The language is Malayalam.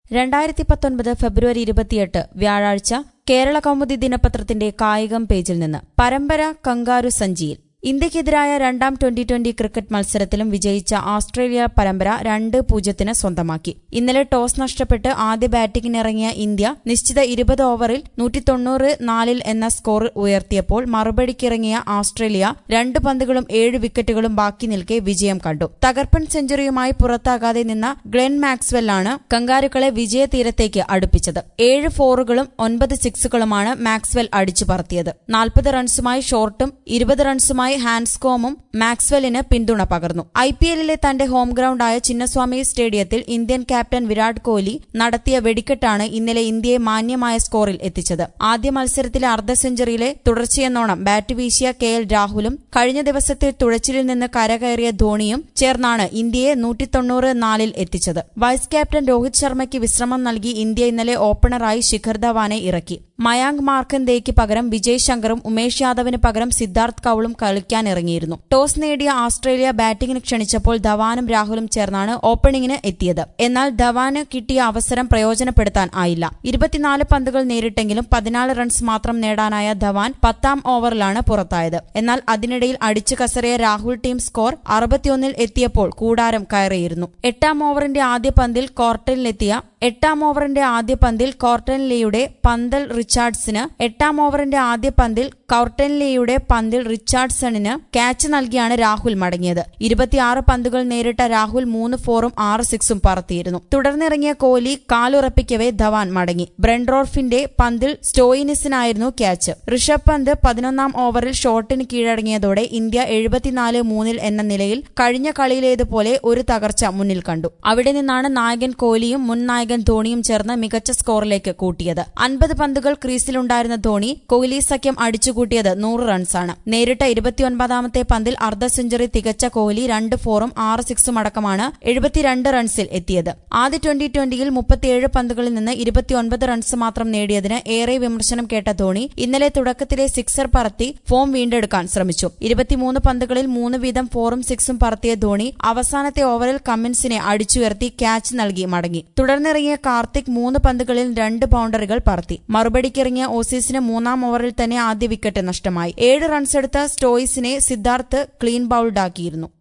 രണ്ടായിരത്തി പത്തൊൻപത് ഫെബ്രുവരി ഇരുപത്തിയെട്ട് വ്യാഴാഴ്ച കേരള കൗമുദി ദിനപത്രത്തിന്റെ കായികം പേജിൽ നിന്ന് പരമ്പര കങ്കാരു സഞ്ചിയിൽ ഇന്ത്യക്കെതിരായ രണ്ടാം ട്വന്റി ട്വന്റി ക്രിക്കറ്റ് മത്സരത്തിലും വിജയിച്ച ഓസ്ട്രേലിയ പരമ്പര രണ്ട് പൂജ്യത്തിന് സ്വന്തമാക്കി ഇന്നലെ ടോസ് നഷ്ടപ്പെട്ട് ആദ്യ ബാറ്റിംഗിനിറങ്ങിയ ഇന്ത്യ നിശ്ചിത ഇരുപത് ഓവറിൽ നൂറ്റി തൊണ്ണൂറ് നാലിൽ എന്ന സ്കോർ ഉയർത്തിയപ്പോൾ മറുപടിക്കിറങ്ങിയ ഓസ്ട്രേലിയ രണ്ട് പന്തുകളും ഏഴ് വിക്കറ്റുകളും ബാക്കി നിൽക്കെ വിജയം കണ്ടു തകർപ്പൻ സെഞ്ചുറിയുമായി പുറത്താകാതെ നിന്ന ഗ്ലെൻ മാക്സ്വെല്ലാണ് കങ്കാരുക്കളെ വിജയതീരത്തേക്ക് അടുപ്പിച്ചത് ഏഴ് ഫോറുകളും ഒൻപത് സിക്സുകളുമാണ് മാക്സ്വെൽ അടിച്ചു പറത്തിയത് നാൽപ്പത് റൺസുമായി ഷോർട്ടും ഇരുപത് റൺസുമായി ഹാൻസ്കോമും മാക്സ്വെല്ലിന് പിന്തുണ പകർന്നു ഐ പി എല്ലിലെ തന്റെ ഹോം ഗ്രൌണ്ടായ ചിന്നസ്വാമി സ്റ്റേഡിയത്തിൽ ഇന്ത്യൻ ക്യാപ്റ്റൻ വിരാട് കോഹ്ലി നടത്തിയ വെടിക്കെട്ടാണ് ഇന്നലെ ഇന്ത്യയെ മാന്യമായ സ്കോറിൽ എത്തിച്ചത് ആദ്യ മത്സരത്തിലെ അർദ്ധ സെഞ്ചുറിയിലെ തുടർച്ചയെന്നോണം ബാറ്റ് വീശിയ കെ എൽ രാഹുലും കഴിഞ്ഞ ദിവസത്തെ തുഴച്ചിലിൽ നിന്ന് കരകയറിയ ധോണിയും ചേർന്നാണ് ഇന്ത്യയെ നൂറ്റി തൊണ്ണൂറ് നാലിൽ എത്തിച്ചത് വൈസ് ക്യാപ്റ്റൻ രോഹിത് ശർമ്മയ്ക്ക് വിശ്രമം നൽകി ഇന്ത്യ ഇന്നലെ ഓപ്പണറായി ശിഖർ ധവാനെ ഇറക്കി മയാങ്ക് മാർക്കന്ദേയ്ക്ക് പകരം വിജയ് ശങ്കറും ഉമേഷ് യാദവിന് പകരം സിദ്ധാർത്ഥ് കൌളും കളിക്കാനിറങ്ങിയിരുന്നു ടോസ് നേടിയ ഓസ്ട്രേലിയ ബാറ്റിംഗിന് ക്ഷണിച്ചപ്പോൾ ധവാനും രാഹുലും ചേർന്നാണ് ഓപ്പണിംഗിന് എത്തിയത് എന്നാൽ ധവാന് കിട്ടിയ അവസരം പ്രയോജനപ്പെടുത്താൻ ആയില്ല ഇരുപത്തിനാല് പന്തുകൾ നേരിട്ടെങ്കിലും പതിനാല് റൺസ് മാത്രം നേടാനായ ധവാൻ പത്താം ഓവറിലാണ് പുറത്തായത് എന്നാൽ അതിനിടയിൽ അടിച്ചു കസറിയ രാഹുൽ ടീം സ്കോർ അറുപത്തിയൊന്നിൽ എത്തിയപ്പോൾ കൂടാരം കയറിയിരുന്നു എട്ടാം ഓവറിന്റെ ആദ്യ പന്തിൽ കോർട്ടനിലെത്തിയ എട്ടാം ഓവറിന്റെ ആദ്യ പന്തിൽ കോർട്ടൻലിയുടെ പന്തൽ റിച്ചാർഡ്സിന് എട്ടാം ഓവറിന്റെ ആദ്യ പന്തിൽ കൌർട്ടൻലിയുടെ പന്തിൽ റിച്ചാർഡ്സണിന് ക്യാച്ച് നൽകിയാണ് രാഹുൽ മടങ്ങിയത് ഇരുപത്തിയാറ് പന്തുകൾ നേരിട്ട രാഹുൽ മൂന്ന് ഫോറും ആറ് സിക്സും പറത്തിയിരുന്നു തുടർന്നിറങ്ങിയ കോഹ്ലി കാലുറപ്പിക്കവേ ധവാൻ മടങ്ങി ബ്രെൻഡ്രോർഫിന്റെ പന്തിൽ സ്റ്റോയിനിസിനായിരുന്നു ക്യാച്ച് ഋഷഭ് പന്ത് പതിനൊന്നാം ഓവറിൽ ഷോട്ടിന് കീഴടങ്ങിയതോടെ ഇന്ത്യ എഴുപത്തിനാല് മൂന്നിൽ എന്ന നിലയിൽ കഴിഞ്ഞ കളിയിലേതുപോലെ ഒരു തകർച്ച മുന്നിൽ കണ്ടു അവിടെ നിന്നാണ് നായകൻ കോഹ്ലിയും മുൻ നായകൻ ധോണിയും ചേർന്ന് മികച്ച സ്കോറിലേക്ക് കൂട്ടിയത് അൻപത് പന്തുകൾ ക്രീസിലുണ്ടായിരുന്ന ധോണി കോഹ്ലി സഖ്യം അടിച്ചുകൂട്ടിയത് നൂറ് റൺസാണ് നേരിട്ട ഇരുപത്തിയൊൻപതാമത്തെ പന്തിൽ അർദ്ധ സെഞ്ചുറി തികച്ച കോഹ്ലി രണ്ട് ഫോറും ആറ് സിക്സും അടക്കമാണ് എഴുപത്തിരണ്ട് റൺസിൽ എത്തിയത് ആദ്യ ട്വന്റി ട്വന്റിയിൽ മുപ്പത്തിയേഴ് പന്തുകളിൽ നിന്ന് ഇരുപത്തിയൊൻപത് റൺസ് മാത്രം നേടിയതിന് ഏറെ വിമർശനം കേട്ട ധോണി ഇന്നലെ തുടക്കത്തിലെ സിക്സർ പറത്തി ഫോം വീണ്ടെടുക്കാൻ ശ്രമിച്ചു ഇരുപത്തിമൂന്ന് പന്തുകളിൽ മൂന്ന് വീതം ഫോറും സിക്സും പറത്തിയ ധോണി അവസാനത്തെ ഓവറിൽ കമ്മിൻസിനെ അടിച്ചുയർത്തി ക്യാച്ച് നൽകി മടങ്ങി തുടർന്നിറങ്ങിയ കാർത്തിക് മൂന്ന് പന്തുകളിൽ രണ്ട് ബൌണ്ടറികൾ പറത്തി മറുപടിക്കിറങ്ങിയ ഓസീസിന് മൂന്നാം ഓവറിൽ തന്നെ ആദ്യ വിക്കറ്റ് നഷ്ടമായി ഏഴ് റൺസെടുത്ത സ്റ്റോയിസിനെ സിദ്ധാർത്ഥ് ക്ലീൻ ബൌൾഡാക്കിയിരുന്നു